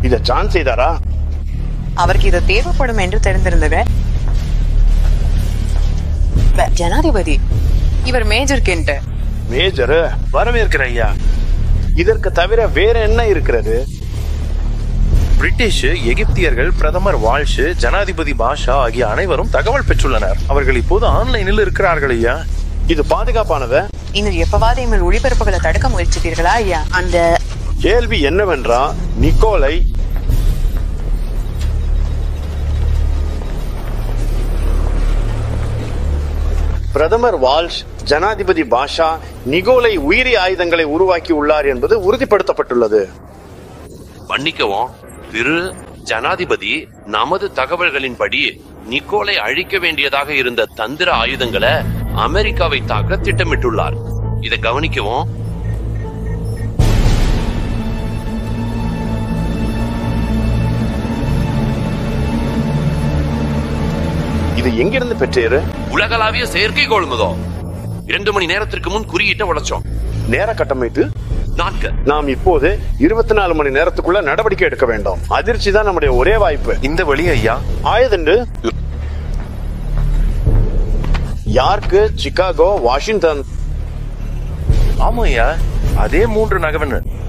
இத ஜான் செய்தாரா அவருக்கு இது தேவைப்படும் என்று தெரிந்திருந்தது ப- ஜனாதிபதி இவர் மேஜர் கென்ட் மேஜர் வரவேற்கிற ஐயா இதற்கு தவிர வேற என்ன இருக்கிறது பிரிட்டிஷ் எகிப்தியர்கள் பிரதமர் வால்ஷ் ஜனாதிபதி பாஷா ஆகிய அனைவரும் தகவல் பெற்றுள்ளனர் அவர்கள் இப்போது ஆன்லைனில் இருக்கிறார்கள் ஐயா இது பாதுகாப்பானத இன்னும் எப்பவாவது எங்கள் ஒளிபரப்புகளை தடுக்க முயற்சித்தீர்களா ஐயா அந்த கேள்வி என்னவென்றா நிக்கோலை பிரதமர் வால்ஷ் ஜனாதிபதி பாஷா நிகோலை உயிரி ஆயுதங்களை உருவாக்கி உள்ளார் என்பது உறுதிப்படுத்தப்பட்டுள்ளது மன்னிக்கவும் திரு ஜனாதிபதி நமது தகவல்களின்படி நிக்கோலை அழிக்க வேண்டியதாக இருந்த தந்திர ஆயுதங்களை அமெரிக்காவை தாக்க திட்டமிட்டுள்ளார் இதை கவனிக்கவும் இது எங்கிருந்து பெற்றேரு உலகளாவிய செயற்கைக்கோள் முதல் இரண்டு மணி நேரத்திற்கு முன் குறியீட்டை உடைச்சோம் நேர கட்டமைத்து நாட்கள் நாம் இப்போது இருபத்தி நாலு மணி நேரத்துக்குள்ள நடவடிக்கை எடுக்க வேண்டும் அதிர்ச்சி தான் நம்முடைய ஒரே வாய்ப்பு இந்த வழி ஐயா ஆயதுண்டு யார்க்கு சிகாகோ வாஷிங்டன் ஆமா ஐயா அதே மூன்று நகவன்